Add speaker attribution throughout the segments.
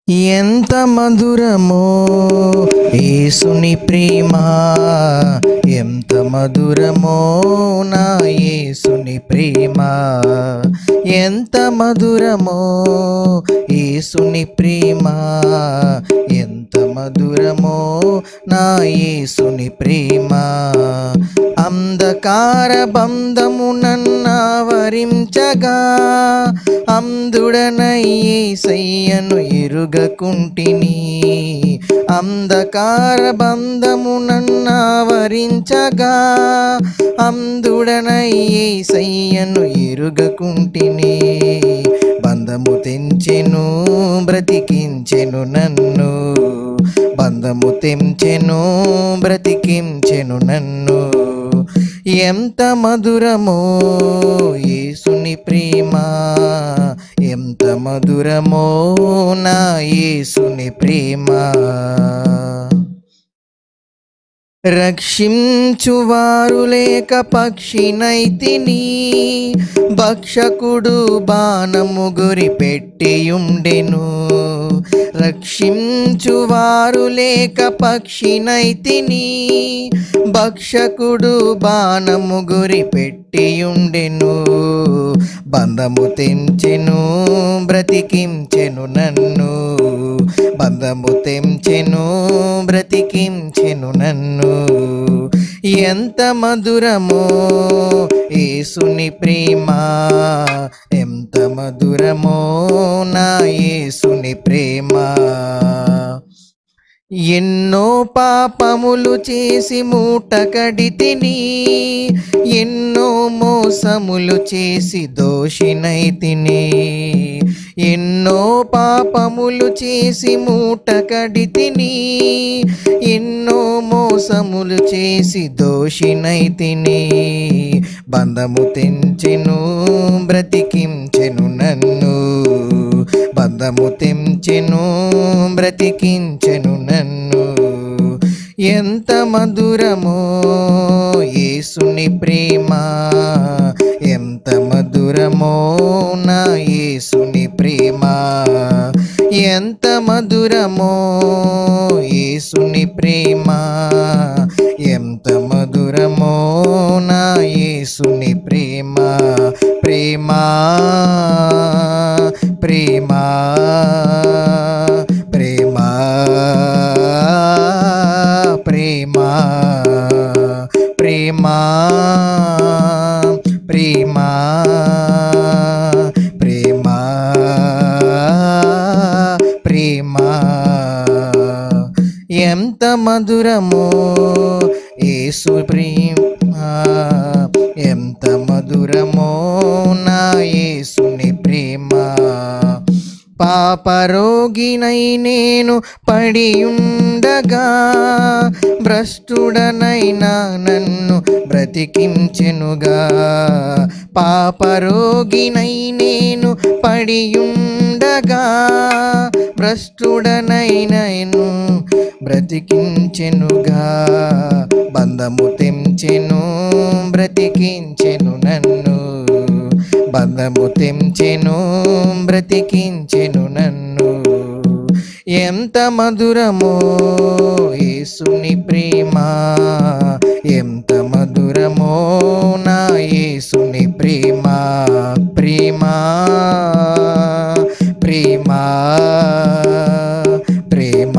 Speaker 1: ఎంత మధురమో యేసుని ప్రేమ ఎంత మధురమో నా యేసుని ప్రేమ ఎంత మధురమో యేసుని ప్రేమ ఎంత మధురమో నా యేసుని ప్రేమ అంధకార బంధము నన్నావరించగా అంధుడనయ్యే సయ్యను ఎరుగకుంటిని అంధకార బంధము నన్నావరించగా అంధుడనయ్యే సయ్యను ఎరుగకుంటిని బంధము తెంచెను బ్రతికించెను నన్ను బంధము తెంచెను బ్రతికించెను నన్ను ఎంత మధురమో యేసుని ప్రేమ ఎంత మధురమో నా యేసుని ప్రేమ రక్షించువారు లేక పక్షినైతిని భక్షకుడు బాణము గురి పెట్టియుండెను రక్షించువారు లేక పక్షినైతిని భక్షకుడు బాణము గురి పెట్టియుండెను బంధము తెంచెను బ్రతికించెను నన్ను బంధము తెంచెను బ్రతికించెను నన్ను ఎంత మధురమో యేసుని ప్రేమ ఎంత మధురమో నా యేసుని ప్రేమ ఎన్నో పాపములు చేసి మూట కడితిని ఎన్నో మోసములు చేసి దోషినైతిని ఎన్నో పాపములు చేసి మూట కడితిని ఎన్నో మోసములు చేసి దోషినైతిని బంధము తెంచెను బ్రతికించెను నన్ను బంధము తెంచెను బ్రతికించెను నన్ను ఎంత మధురమో యేసుని ప్రేమ ఎంత మధురమో నా యేసుని ప్రేమ ఎంత మధురమో యేసుని ప్రేమ ఎంత మధురమో నా యేసుని ప్రేమ ప్రేమ ప్రేమ ప్రేమ ప్రేమ ప్రేమ ప్రేమ ప్రేమ ప్రేమ ఎంత మధురమో యేసు ప్రేమ ఎంత మధురమో నా యేసుని ప్రేమ పాపరోగినై నేను పడి ఉండగా భ్రష్టుడనైనా నన్ను బ్రతికించెనుగా పాపరోగినై నేను పడి ఉండగా భ్రష్టుడనైనను బ్రతికించెనుగా బంధము తెంచెను బ్రతికించెను నన్ను బంధము తెంచెను బ్రతికించెను నన్ను ఎంత మధురమో యేసుని ప్రేమ ఎంత మధురమో నా యేసుని ప్రేమ ప్రేమ ప్రేమ ప్రేమ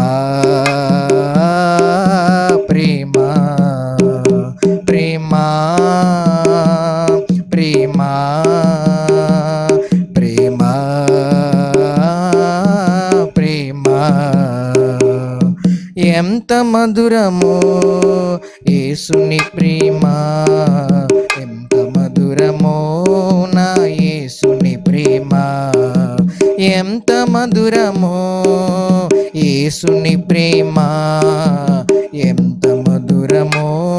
Speaker 1: ప్రేమ ప్రేమ ప్రేమ ప్రేమ ప్రేమ ఎంత మధురమో యేసుని ప్రేమ ఎంత మధురమో నా యేసుని ప్రేమ ఎంత మధురమో యేసుని ప్రేమ ఎంత మధురమో